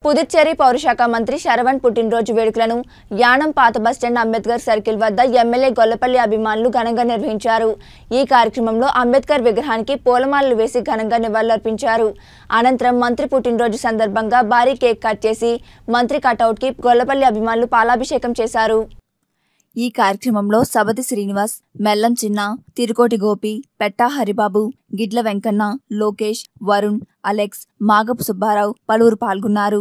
పుదుచ్చేరి పౌరశాఖ మంత్రి శరవణ్ పుట్టినరోజు వేడుకలను యానం పాత బస్టాండ్ అంబేద్కర్ సర్కిల్ వద్ద ఎమ్మెల్యే గొల్లపల్లి అభిమానులు ఘనంగా నిర్వహించారు ఈ కార్యక్రమంలో అంబేద్కర్ విగ్రహానికి పూలమాలలు వేసి ఘనంగా నివాళులర్పించారు అనంతరం మంత్రి పుట్టినరోజు సందర్భంగా భారీ కేక్ కట్ చేసి మంత్రి కటౌట్కి గొల్లపల్లి అభిమానులు పాలాభిషేకం చేశారు ఈ కార్యక్రమంలో సబతి శ్రీనివాస్ మెల్లం చిన్న తిరుకోటి గోపి పెట్టా హరిబాబు గిడ్ల వెంకన్న లోకేష్ వరుణ్ అలెక్స్ మాగపు సుబ్బారావు పలువురు పాల్గొన్నారు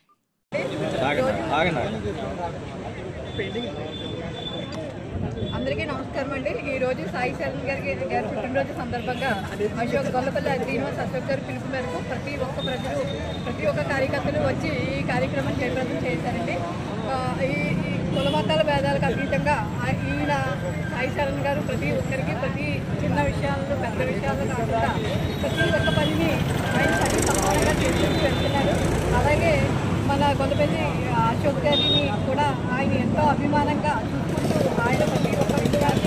అందరికీ నమస్కారం అండి ఈ రోజు సాయి చరణ్ గారికి గారి పుట్టినరోజు సందర్భంగా అశోక్ గొల్లపల్లి శ్రీనివాస్ అశోక్ గారి పిలుపు మేరకు ప్రతి ఒక్క ప్రజలు ప్రతి ఒక్క కార్యకర్తలు వచ్చి ఈ కార్యక్రమం జయప్రదం చేశారండి ఆ, ఈ ఈ కుల మతాల భేదాలకు అతీతంగా ఆ- ఈయన సాయి చరణ్ గారు ప్రతి ఒక్కరికి ప్రతి చిన్న విషయాలను పెద్ద విషయాలను కాకుండా ప్రతి ఒక్క పనిని ఆయన పని సమానంగా చేసుకుంటూ వెళ్తున్నారు అలాగే మన కొంతమంది అశోక్ గారిని కూడా ఆయన ఎంతో అభిమానంగా చూసుకుంటూ ఆయన ప్రతి ఒక్క విషయాన్ని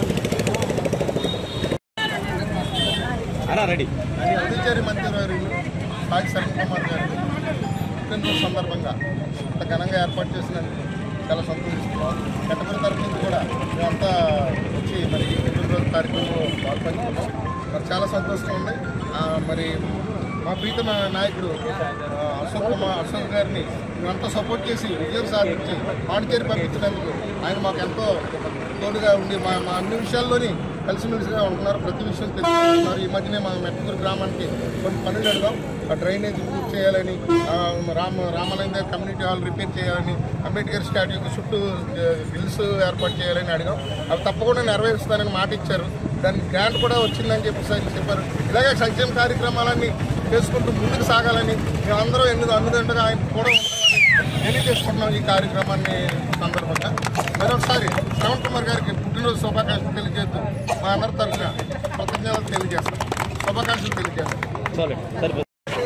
రెడీ అని పుదుచ్చేరి మంత్రివర్యులు సాయి శరణ్ కుమార్ గారి పుట్టినరోజు సందర్భంగా ఇంత ఘనంగా ఏర్పాటు చేసినందుకు చాలా సంతోషిస్తున్నాం కట్టపల్లి తరఫు నుంచి కూడా మేమంతా వచ్చి మరి ఈ పుట్టినరోజు కార్యక్రమంలో పాల్పంచుకున్నాం మరి చాలా సంతోషంగా ఉంది ఆ, మరి మా ప్రీతమ నాయకుడు ఆ, అశోక్ కుమార్ అశోక్ గారిని మేమంతా సపోర్ట్ చేసి విజయం సాధించి పాండిచేరి పంపించినందుకు ఆయన మాకు ఎంతో తోడుగా ఉండి మా మా అన్ని విషయాల్లోని కలిసిమెలిసిగా ఉంటున్నారు ప్రతి విషయం తెలుసుకుంటున్నారు ఈ మధ్యనే మా మెట్టూరు గ్రామానికి కొన్ని పనులు అడగాం ఆ డ్రైనేజ్ పూర్తి చేయాలని ఆ, రామ రామాలయం దగ్గర కమ్యూనిటీ హాల్ రిపేర్ చేయాలని అంబేద్కర్ స్టాట్యూకి చుట్టూ గిల్స్ ఏర్పాటు చేయాలని అడిగాం అవి తప్పకుండా నెరవేరుస్తానని మాట ఇచ్చారు దానికి గ్రాంట్ కూడా వచ్చిందని చెప్పి సార్ చెప్పారు ఇలాగే సంక్షేమ కార్యక్రమాలన్నీ చేసుకుంటూ ముందుకు సాగాలని మేమందరం ఎన్ని అన్నుదండగా ఆయన కూడా ఉంటామని తెలియజేసుకుంటున్నాం ఈ కార్యక్రమాన్ని సందర్భంగా మరొకసారి శ్రవణ్ కుమార్ గారికి పుట్టినరోజు శుభాకాంక్షలు తెలియజేస్తూ మా అందరి తరఫున కృతజ్ఞతలు తెలియజేస్తాం శుభాకాంక్షలు తెలియజేస్తాం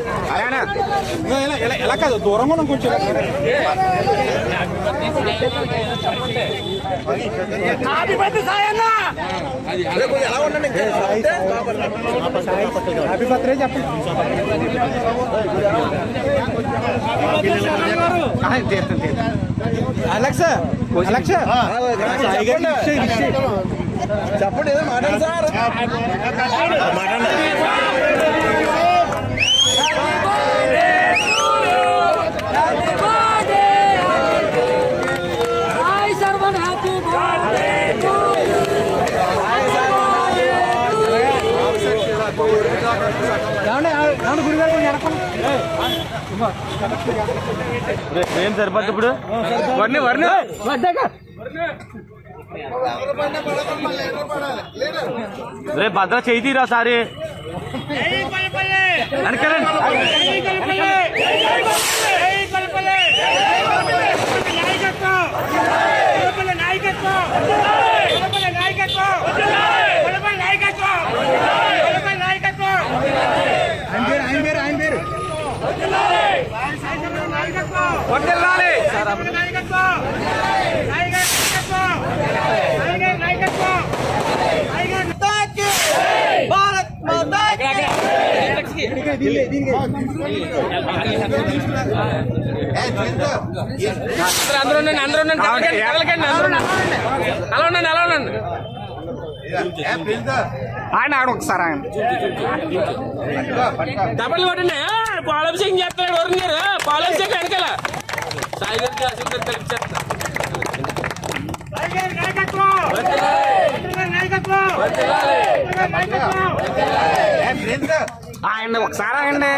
ఎలా కాదు దూరంగా ఉన్నాం కొంచెం ఎలా ఉండండి హ్యాపీ బర్త్డే చెప్పండి అలెక్స్ అలెక్స్ చెప్పండి ఏదో మాట్లాడు sir Hi, Sarvan, happy birthday to you. ఏం సరిపోద్ది ఇప్పుడు వర్ణి వర్ణి రే భద్ర చేయి తీరా సారి వెనకరండి అందరూ ఉండండి అందరూ ఉండండి కదలకండి కదలకండి అందరూ ఉండండి. అలా ఉండండి అలా ఉండండి ఆయన ఆడ ఒకసారి ఆయన డబ్బులు కొట్టండి ఆ, పాలాభిషేకం చేస్తున్నాడు వరుణ్ గారు ఆ, పాలాభిషేకం వెనకాల సాయి గారికి ఆశీర్వాదం కలిగించేస్తున్నా ఆయన ఒకసారి ఆగండి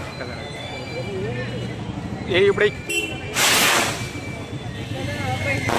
ఏ ఇప్పుడు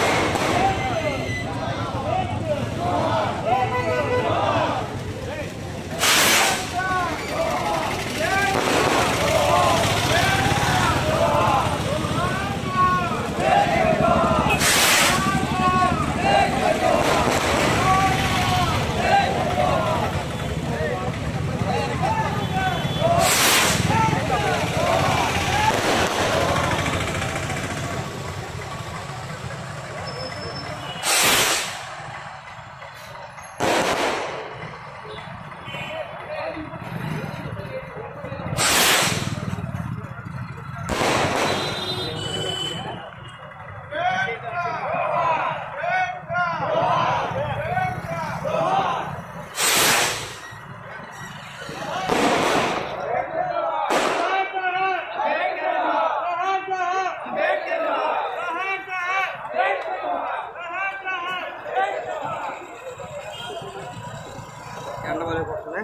ఎండ వదిలిపోతుంది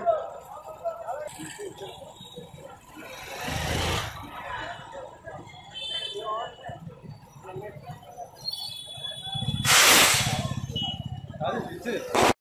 అది